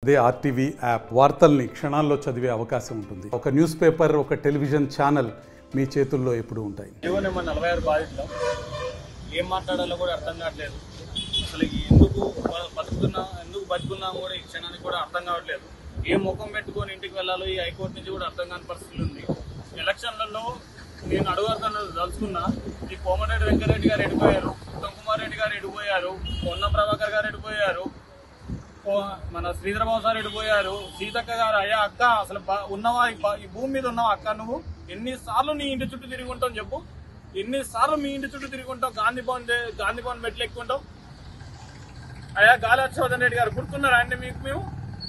అదే RTV app వార్తల్ని క్షణాల్లో చదివే అవకాశం ఉంటుంది ఒక న్యూస్ పేపర్ ఒక టెలివిజన్ ఛానల్ మీ చేతుల్లో ఎప్పుడూ ఉంటాయి జీవో నెంబర్ నలభై ఆరు బాధితులు ఏం మాట్లాడాలో కూడా అర్థం కావట్లేదు అసలు ఈ ఎందుకు బ- బతుకుతున్నా ఎందుకు బతుకున్నా కూడా ఈ క్షణానికి కూడా అర్థం కావట్లేదు ఏ ముఖం పెట్టుకొని ఇంటికి వెళ్ళాలో ఈ హైకోర్టు నుంచి కూడా అర్థం కాని పరిస్థితి ఉంది ఎలక్షన్లలో నేను అడుగుతాను తలుచుకున్నా ఈ కోమటిరెడ్డి వెంకరెడ్డి గారు ఎడిపోయారు ఉత్తమ్ కుమార్ రెడ్డి గారు ఎడిపోయారు పొన్న ప్రభాకర్ గారు ఎడిపోయారు ఓ- మన శ్రీధరబాబు సార్ ఎడిపోయారు సీతక్క గారు అయ్యా అక్క అసలు బ- ఉన్నవా ఈ బ- ఈ భూమి మీద ఉన్నావా అక్క నువ్వు ఎన్నిసార్లు నీ ఇంటి చుట్టూ తిరిగి ఉంటావు చెప్పు ఎన్నిసార్లు మీ ఇంటి చుట్టూ తిరిగి ఉంటావు గాంధీ భవన్ దే- గాంధీ భవన్ మెట్లు ఎక్కుంటావు అయ్యా గాలి హర్షవర్ధన్ రెడ్డి గారు గుర్తున్నారా అండి మీకు మేము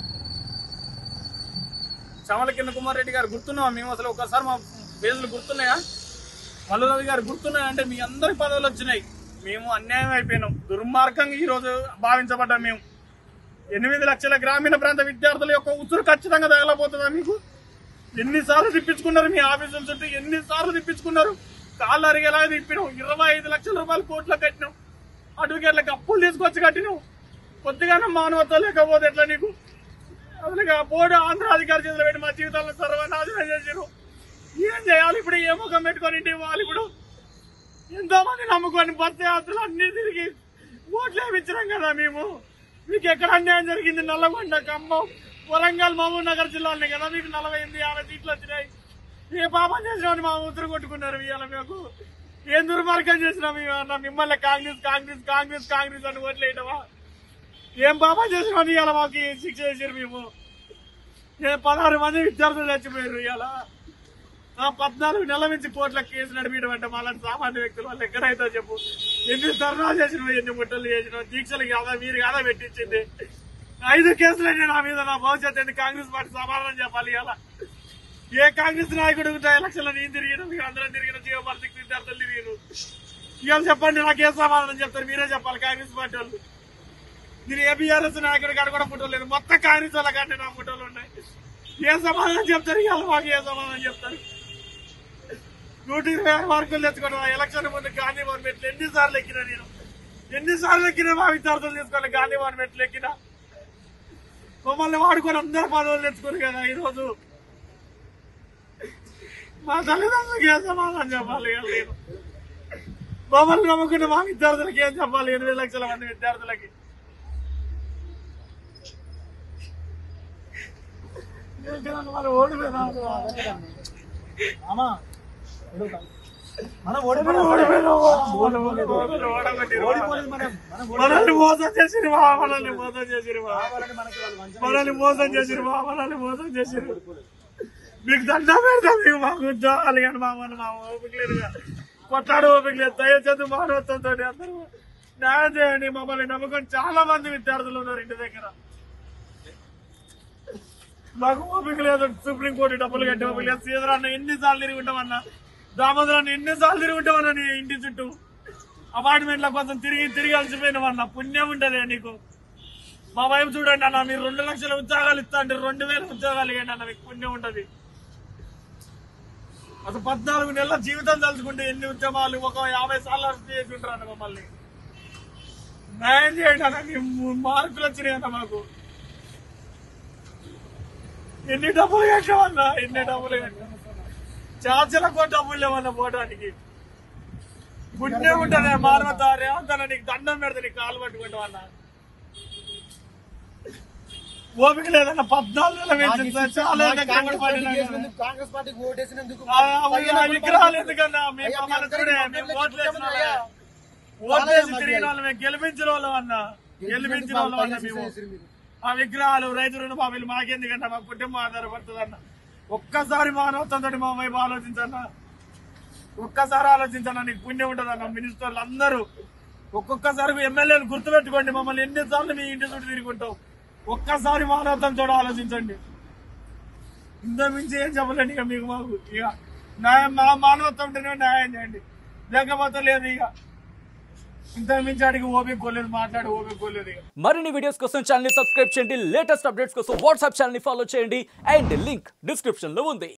చమల కింద కుమార్ రెడ్డి గారు గుర్తున్నావా మేము అసలు ఒకసారి మా పేజీలు గుర్తున్నాయా మల్లురవి గారు గుర్తున్నాయా అంటే మీ అందరి పదవులు వచ్చినాయి మేము అన్యాయం అయిపోయినాం దుర్మార్గంగా ఈ రోజు భావించబడ్డాం మేము ఎనిమిది లక్షల గ్రామీణ ప్రాంత విద్యార్థుల యొక్క ఉసురు ఖచ్చితంగా తగలబోతుందా మీకు ఎన్నిసార్లు తిప్పించుకున్నారు మీ ఆఫీసుల చుట్టూ ఎన్నిసార్లు తిప్పించుకున్నారు కాళ్ళు అరిగేలాగా తిప్పినాం ఇరవై ఐదు లక్షల రూపాయలు కోట్లకు కట్టినాం అడ్వకేట్లకు అప్పులు తీసుకొచ్చి కట్టినాం కొద్దిగానే మానవత్వం లేకపోతే ఎట్లా నీకు అసలు ఇక బోర్డు ఆంధ్ర అధికారి చేతులు పెట్టి మా జీవితాలను సర్వనాశనం చేసారు ఏం చేయాలి ఇప్పుడు ఏ ముఖం పెట్టుకొని ఇంటికి పోవాలి ఇప్పుడు ఎంతో మంది నమ్ముకొని బస్ యాత్రలు అన్ని తిరిగి ఓట్లు వేయించినాం కదా మేము మీకు ఎక్కడ అన్యాయం జరిగింది నల్లగొండ ఖమ్మం వరంగల్ మహబూబ్ నగర్ జిల్లాలోనే కదా మీకు నలభై ఎనిమిది యాభై సీట్లు వచ్చినాయి ఏ పాపం చేసినామని మా ఉత్తరు కొట్టుకున్నారు ఇవాళ మీకు ఏం దుర్మార్గం చేసినాం ఇవాళ మిమ్మల్ని కాంగ్రెస్ కాంగ్రెస్ కాంగ్రెస్ కాంగ్రెస్ అని ఓట్లేయటమా ఏం పాపం చేసినామని ఇవాళ మాకు శిక్ష చేసారు మేము ఏ పదహారు మంది విద్యార్థులు చచ్చిపోయారు ఇవాళ ఆ పద్నాలుగు నెలల నుంచి కోట్ల కేసు నడిపించడం అంటే మాలాంటి సామాన్య వ్యక్తుల వల్ల ఎక్కడైతే చెప్పు ఎన్ని ధర్నాలు చేసినావు ఎన్ని ముట్టలు చేసినావు దీక్షలు కాదా మీరు కాదా పెట్టించింది ఐదు కేసులైనా నా మీద నా భవిష్యత్ ఏంది కాంగ్రెస్ పార్టీ సమాధానం చెప్పాలి ఇలా ఏ కాంగ్రెస్ నాయకుడు ఎలక్షన్లో నేను తిరిగిన మీరు అందరం తిరిగిన జీవభారతి విద్యార్థులు తిరిగిన ఇవాళ చెప్పండి నాకు ఏ సమాధానం చెప్తారు మీరే చెప్పాలి కాంగ్రెస్ పార్టీ వాళ్ళు మీరు ఏ బీఆర్ఎస్ నాయకుడి కాడ కూడా ఫోటోలు లేదు మొత్తం కాంగ్రెస్ వాళ్ళ కంటే నా ఫోటోలు ఉన్నాయి ఏ సమాధానం చెప్తారు ఇవాళ మాకు ఏ సమాధానం చెప్తారు నూట ఇరవై ఆరు మార్కులు తెచ్చుకోవడం ఎలక్షన్ ముందు గాంధీ భవన్ మెట్లు ఎన్నిసార్లు ఎక్కినా నేను ఎన్నిసార్లు ఎక్కినా మా విద్యార్థులు తీసుకొని గాంధీ భవన్ మెట్లు ఎక్కినా మమ్మల్ని వాడుకొని అందరు పదవులు తెచ్చుకోరు కదా ఈరోజు మా తల్లిదండ్రులకి ఏం సమాధానం చెప్పాలి ఇవాళ నేను మమ్మల్ని నమ్ముకున్న మా విద్యార్థులకి ఏం చెప్పాలి ఎనిమిది లక్షల మంది విద్యార్థులకి వాళ్ళు ఓడిపోయినారు మనల్ని మోసం చేసిరు మనల్ని మోసం చేసిరు మనల్ని మోసం చేసిరు మనల్ని మోసం చేసిరు మీకు దండం పెడతా మీకు మాకు ఉద్యోగాలు కానీ మా మన మా ఓపిక లేదుగా కొట్టాడు ఓపిక లేదు దయచేసి మానవత్వంతో అందరూ న్యాయం చేయండి మమ్మల్ని నమ్ముకొని చాలా మంది విద్యార్థులు ఉన్నారు ఇంటి దగ్గర మాకు ఓపిక లేదు సుప్రీంకోర్టు డబ్బులు కట్టే ఓపిక లేదు సీదర్ అన్న ఎన్నిసార్లు తిరిగి ఉంటామన్నా దామోదర్ అన్న ఎన్నిసార్లు తిరిగి ఉంటామన్నా నీ ఇంటి చుట్టూ అపార్ట్మెంట్ల కోసం తిరిగి తిరిగి అలసిపోయినామన్నా పుణ్యం ఉంటది నీకు మా వైపు చూడండి అన్న మీరు రెండు లక్షల ఉద్యోగాలు ఇస్తా అంటే రెండు వేల ఉద్యోగాలు ఇవ్వండి అన్న మీకు పుణ్యం ఉంటది అసలు పద్నాలుగు నెలల జీవితం తలుచుకుంటే ఎన్ని ఉద్యమాలు ఒక యాభై సార్లు అరెస్ట్ చేసి ఉంటారు అన్న మమ్మల్ని న్యాయం చేయండి అన్న మీ మార్కులు వచ్చినాయి అన్న మాకు ఎన్ని డబ్బులు కట్టామన్నా ఎన్ని డబ్బులు కట్టాం చార్జీలకు డబ్బులు లేవన్నా పోవడానికి పుణ్యం ఉంటుంది మానవత రేవంతన నీకు దండం పెడతా నీకు కాలు పట్టుకుంటాం అన్న ఓపిక లేదన్న పద్నాలుగు నెలల వేసింది సార్. చాలా కష్టపడి పడినా కదా. కాంగ్రెస్ పార్టీకి ఓటేసినందుకు ఆ, అవును, ఆ విగ్రహాలు ఎందుకన్నా మేము మమ్మల్ని చూడే మేము ఓట్లు వేసిన వాళ్ళే. ఓట్లు వేసి తిరిగిన వాళ్ళు మేము గెలిపించిన వాళ్ళం అన్న గెలిపించిన వాళ్ళం అన్న మేము ఆ విగ్రహాలు రైతు రుణమాఫీలు మాకెందుకన్నా మా కుటుంబం ఆధారపడుతుంది అన్న ఒక్కసారి మానవతంతో మా వైపు ఆలోచించన్నా ఒక్కసారి ఆలోచించన్నా నీకు పుణ్యం ఉంటుంది అన్న మినిస్టర్లు అందరూ ఒక్కొక్కసారి ఎమ్మెల్యేలు గుర్తుపెట్టుకోండి మమ్మల్ని ఎన్నిసార్లు మీ ఇంటి చుట్టూ తిరుగుంటాం ఒక్కసారి మానవతంతో ఆలోచించండి ఇంత మించి ఏం చెప్పలేండి ఇక మీకు మాకు ఇక న్యాయం మా మానవత్వం ఉంటేనే న్యాయం చేయండి లేకపోతే లేదు ఇక ఇంత మించి అడిగి ఓపిక కోలేదు మాట్లాడి ఓపిక కోలేదు ఇక మరిన్ని వీడియోస్ కోసం ఛానల్ ని సబ్స్క్రైబ్ చేయండి లేటెస్ట్ అప్డేట్స్ కోసం వాట్సాప్ ఛానల్ ని ఫాలో చేయండి అండ్ లింక్ డిస్క్రిప్షన్ లో ఉంది